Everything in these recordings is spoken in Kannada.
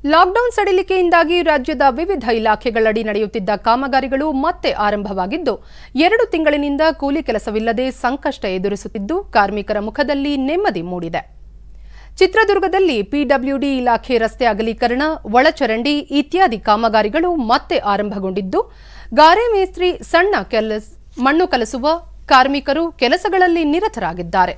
ಲಾಕ್ಡೌನ್ ಸಡಿಲಿಕೆಯಿಂದಾಗಿ ರಾಜ್ಯದ ವಿವಿಧ ಇಲಾಖೆಗಳಡಿ ನಡೆಯುತ್ತಿದ್ದ ಕಾಮಗಾರಿಗಳು ಮತ್ತೆ ಆರಂಭವಾಗಿದ್ದು ಎರಡು ತಿಂಗಳಿನಿಂದ ಕೂಲಿ ಕೆಲಸವಿಲ್ಲದೆ ಸಂಕಷ್ಟ ಎದುರಿಸುತ್ತಿದ್ದು ಕಾರ್ಮಿಕರ ಮುಖದಲ್ಲಿ ನೆಮ್ಮದಿ ಮೂಡಿದೆ ಚಿತ್ರದುರ್ಗದಲ್ಲಿ ಪಿಡಬ್ಲ್ಯೂಡಿ ಇಲಾಖೆ ರಸ್ತೆ ಅಗಲೀಕರಣ ಒಳಚರಂಡಿ ಇತ್ಯಾದಿ ಕಾಮಗಾರಿಗಳು ಮತ್ತೆ ಆರಂಭಗೊಂಡಿದ್ದು ಗಾರೆ ಮೇಸ್ತ್ರಿ ಸಣ್ಣ ಕೆಲಸ ಮಣ್ಣು ಕಲಸುವ ಕಾರ್ಮಿಕರು ಕೆಲಸಗಳಲ್ಲಿ ನಿರತರಾಗಿದ್ದಾರೆ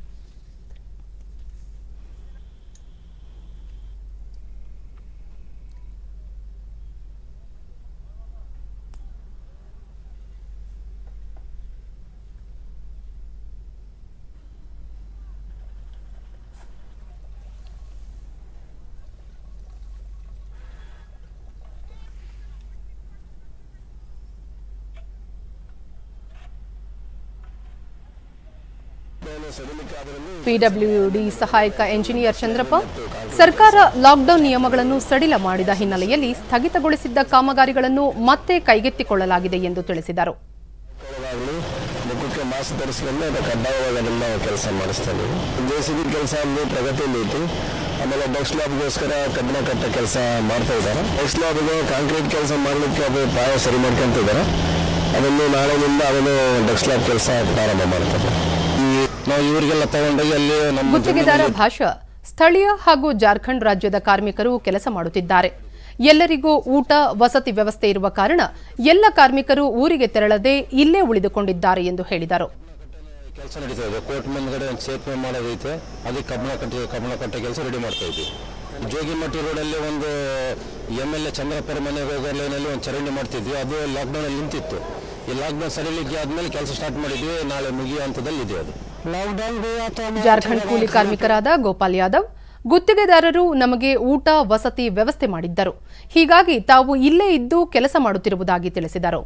ಪಿಡಬ್ಲ್ಯೂಡಿ ಸಹಾಯಕ ಎಂಜಿನಿಯರ್ ಚಂದ್ರಪ್ಪ ಸರ್ಕಾರ ಲಾಕ್ಡೌನ್ ನಿಯಮಗಳನ್ನು ಸಡಿಲ ಮಾಡಿದ ಹಿನ್ನೆಲೆಯಲ್ಲಿ ಸ್ಥಗಿತಗೊಳಿಸಿದ್ದ ಕಾಮಗಾರಿಗಳನ್ನು ಮತ್ತೆ ಕೈಗೆತ್ತಿಕೊಳ್ಳಲಾಗಿದೆ ಎಂದು ತಿಳಿಸಿದರು ಆಗಲಿ ಮುಖಕ್ಕೆ ಮಾಸ್ಕ್ ಧರಿಸ್ಕೊಂಡು ಅದು ಕಡ್ಡಾಯವಾಗಿ ಅದನ್ನ ನಾವು ಕೆಲಸ ಮಾಡಿಸ್ತಾ ಇದ್ದೀವಿ ಜೆ ಸಿ ಬಿ ಕೆಲಸ ಅಲ್ಲಿ ಪ್ರಗತಿಯಲ್ಲಿ ಐತಿ ಆಮೇಲೆ ಡಕ್ ಸ್ಲಾಬ್ಗೋಸ್ಕರ ಕಬ್ಬಿಣ ಕಟ್ಟ ಕೆಲಸ ಮಾಡ್ತಾ ಇದ್ದಾರೆ ಡಕ್ ಸ್ಲಾಬ್ಗೆ ಕಾಂಕ್ರೀಟ್ ಕೆಲಸ ಮಾಡಲಿಕ್ಕೆ ಅದು ಪಾಯ ಸರಿ ಮಾಡ್ಕೊಂತಿದ್ದಾರೆ ಅದನ್ನು ನಾಳೆನಿಂದ ಅದನ್ನು ಡಕ್ ಸ್ಲಾಬ್ ಕೆಲಸ ಪ್ರಾರಂಭ ಮಾಡ್ತಾರೆ ಈ ನಾವು ಇವರಿಗೆಲ್ಲ ತಗೊಂಡೋಗಿ ಅಲ್ಲಿ ನಮ್ಮ ಗುತ್ತಿಗೆದಾರ ಭಾಷಾ ಸ್ಥಳೀಯ ಹಾಗೂ ಜಾರ್ಖಂಡ್ ರಾಜ್ಯದ ಕಾರ್ಮಿಕರು ಕೆಲಸ ಮಾಡುತ್ತಿದ್ದಾರೆ ಎಲ್ಲರಿಗೂ ಊಟ ವಸತಿ ವ್ಯವಸ್ಥೆ ಇರುವ ಕಾರಣ ಎಲ್ಲ ಕಾರ್ಮಿಕರು ಊರಿಗೆ ತೆರಳದೆ ಇಲ್ಲೇ ಉಳಿದುಕೊಂಡಿದ್ದಾರೆ ಎಂದು ಹೇಳಿದರು ಕೆಲಸ ನಡೀತಾ ಇದೆ ಕೋರ್ಟ್ ಮೇಲ್ಗಡೆ ಒಂದು ಸೇತುವೆ ಮಾಡೋದೈತೆ ಅದಕ್ಕೆ ಕಬ್ಬಣ ಕಟ್ಟಿ ಕಬ್ಬಣ ಕಟ್ಟೆ ಕೆಲಸ ರೆಡಿ ಮಾಡ್ತಾ ಇದ್ವಿ ಜೋಗಿಮಟ್ಟಿ ರೋಡಲ್ಲಿ ಒಂದು ಎಮ್ ಎಲ್ ಎ ಚಂದ್ರಪ್ಪರ ಮನೆಗೆ ಹೋಗೋ ಲೈನಲ್ಲಿ ಒಂದು ಚರಂಡಿ ಮಾಡ್ತಿದ್ವಿ ಅದು ಲಾಕ್ಡೌನಲ್ಲಿ ನಿಂತಿತ್ತು ಈ ಲಾಕ್ಡೌನ್ ಸಡಿಲಿಕ್ಕೆ ಆದ್ಮೇಲೆ ಕೆಲಸ ಸ್ಟಾರ್ಟ್ ಮಾಡಿದ್ವಿ ನಾಳೆ ಮುಗಿಯೋ ಹಂತದಲ್ಲಿ ಇದೆ ಅದು ಲಾಕ್ಡೌನ್ ಜಾರ್ಖಂಡ್ ಕೂಲಿ ಕಾರ್ಮಿಕರಾದ ಗೋಪಾಲ್ ಯಾದವ್ ಗುತ್ತಿಗೆದಾರರು ನಮಗೆ ಊಟ ವಸತಿ ವ್ಯವಸ್ಥೆ ಮಾಡಿದ್ದರು ಹೀಗಾಗಿ ತಾವು ಇಲ್ಲೇ ಇದ್ದು ಕೆಲಸ ಮಾಡುತ್ತಿರುವುದಾಗಿ ತಿಳಿಸಿದರು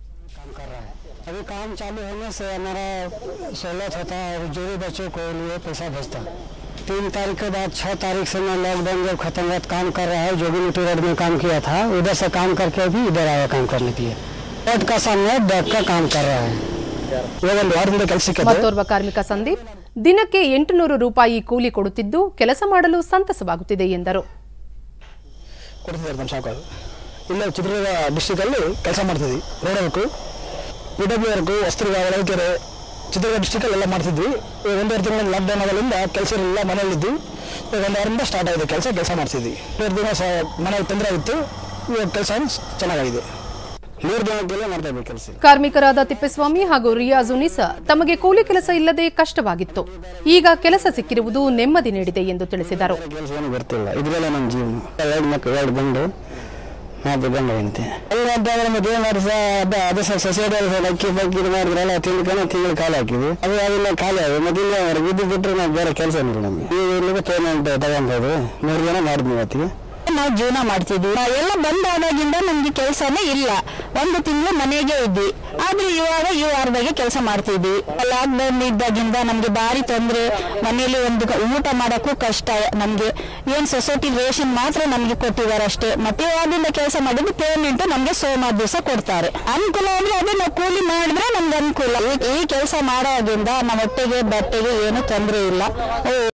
अभी काम चालू होने से हमारा सहूलत होता है और जो भी बच्चों को लिए पैसा भेजता है तीन तारीख के बाद छः तारीख से मैं लॉकडाउन जब खत्म हुआ तो काम कर रहा है जोगी मिट्टी रोड में काम किया था उधर से काम करके भी इधर आया काम करने के लिए रोड का सामने बैठ का काम कर रहा है ಇವಾಗ ಒಂದು ವಾರದಿಂದ ಕೆಲಸಕ್ಕೆ ಮತ್ತೋರ್ವ ಕಾರ್ಮಿಕ ಸಂದೀಪ್ ದಿನಕ್ಕೆ ಎಂಟುನೂರು ರೂಪಾಯಿ ಕೂಲಿ ಕೊಡುತ್ತಿದ್ದು ಕೆಲಸ ಮಾಡಲು ಸಂತಸವಾಗುತ್ತಿದೆ ಎಂದರು ಕೊಡ್ತಿದ್ದಾರೆ ನಮ್ಮ ಸಾವುಕಾರ ಇಲ್ಲೇ ಚಿತ್ರದುರ್ಗ ಡಿಸ್ಟಿಕಲ್ಲಿ ಕೆಲಸ ಮಾಡ್ತಿದ್ವಿ road work P W work ವಸ್ತ್ರಗ ಹೊಳಲ್ಕೆರೆ ಚಿತ್ರದುರ್ಗ ಡಿಸ್ಟಿಕಲ್ಲೆಲ್ಲ ಮಾಡ್ತಿದ್ವಿ ಈಗ ಒಂದೂವರೆ ತಿಂಗಳ ಲಾಕ್ಡೌನ್ ಆಗೋದ್ರಿಂದ ಕೆಲಸ ಎಲ್ಲ ಮನೆಯಲ್ಲಿದ್ದು ಈಗ ಒಂದು ವಾರದಿಂದ ಸ್ಟಾರ್ಟ್ ಆಗಿದೆ ಕೆಲಸ ಕೆಲಸ ಮಾಡ್ತಿದ್ವಿ ಎರಡು ದಿನ ಸಹ ಮನೆಗೆ ತೊಂದರೆ ಆಗಿತ್ತು ಇವಾಗ ಕೆಲಸ ಚೆನ್ನಾಗಿದೆ ಮೂರು ದಿನಕ್ಕೆಲ್ಲ ಮಾಡ್ತಾ ಇದ್ವಿ ಕೆಲಸ ಕಾರ್ಮಿಕರಾದ ತಿಪ್ಪೇಸ್ವಾಮಿ ಹಾಗೂ ರಿಯಾಜ್ ಉನಿಸಾ ತಮಗೆ ಕೂಲಿ ಕೆಲಸ ಇಲ್ಲದೆ ಕಷ್ಟವಾಗಿತ್ತು ಈಗ ಕೆಲಸ ಸಿಕ್ಕಿರುವುದು ನೆಮ್ಮದಿ ನೀಡಿದೆ ಎಂದು ತಿಳಿಸಿದರು ಕೆಲಸ ಏನು ಬರ್ತಿಲ್ಲ ಇದ್ರಲ್ಲೇ ನಮ್ಮ ಜೀವನ ಎರಡು ಮಕ್ಕಳು ಎರಡು ಗಂಡು ನಾಲ್ಕು ಗಂಡು ಹೆಂಡತಿ ಎಲ್ಲ ಅಂತಾದ್ರೆ ಮತ್ತೆ ಏನು ಮಾಡಿ ಸಹ ಅದ ಅದು ಸಹ ಸೊಸೈಟಿ ಸಹ ಅಕ್ಕಿ ಬಕ್ಕಿ ಇದು ಮಾಡಿದ್ರಲ್ಲ ತಿಂಗಳು ತಿಂಗಳು ಖಾಲಿ ಹಾಕಿದ್ವಿ ಅದು ಅದೆಲ್ಲ ಖಾಲಿ ಆಗಿದೆ ಮತ್ತೆ ಇಲ್ಲ ಅವ್ರು ಬಿದ್ದು ಬಿಟ್ಟರೆ ನಾವು ಬೇರೆ ಕೆಲಸ ಇಲ್ಲ ನಮಗೆ ಈಗ ಇಲ್ಲಿಗೆ ಪೇಮೆಂಟ್ ತಗೊಂಡೋದು ಮೂರು ಜನ ಮಾಡಿದ್ವಿ ಇವತ್ತಿಗೆ ನಾವು ಜೀವನ ಮಾಡ್ತಿದ್ವಿ ಎಲ್ಲ ಬಂದಾದಾಗಿಂದ ನಮ್ಗೆ ಕೆಲಸನೇ ಇಲ್ಲ ಒಂದು ತಿಂಗಳು ಮನೆಗೆ ಇದ್ವಿ ಆದ್ರೆ ಇವಾಗ ಈ ವಾರದಾಗೆ ಕೆಲಸ ಮಾಡ್ತಿದ್ವಿ ಲಾಕ್ ಡೌನ್ ಇದ್ದಾಗಿಂದ ನಮ್ಗೆ ಭಾರಿ ತೊಂದ್ರೆ ಮನೆಯಲ್ಲಿ ಒಂದು ಕ- ಊಟ ಮಾಡಕ್ಕೂ ಕಷ್ಟ ನಮ್ಗೆ ಏನ್ ಸೊಸೈಟಿ ರೇಷನ್ ಮಾತ್ರ ನಮ್ಗೆ ಕೊಟ್ಟಿದ್ದಾರೆ ಅಷ್ಟೇ ಮತ್ತೆ ವಾರದಿಂದ ಕೆಲಸ ಮಾಡಿದ್ದು ಪೇಮೆಂಟ್ ನಮ್ಗೆ ಸೋಮವಾರ ದಿವಸ ಕೊಡ್ತಾರೆ ಅನುಕೂಲ ಅಂದ್ರೆ ಅದೇ ನಾವು ಕೂಲಿ ಮಾಡಿದ್ರೆ ನಮ್ಗೆ ಅನುಕೂಲ ಈ- ಈ ಕೆಲಸ ಮಾಡೋದ್ರಿಂದ ನಮ್ಮ ಹೊಟ್ಟೆಗೆ ಬಟ್ಟೆಗೆ ಏನು ತೊಂದರೆ ಇಲ್ಲ ಓ,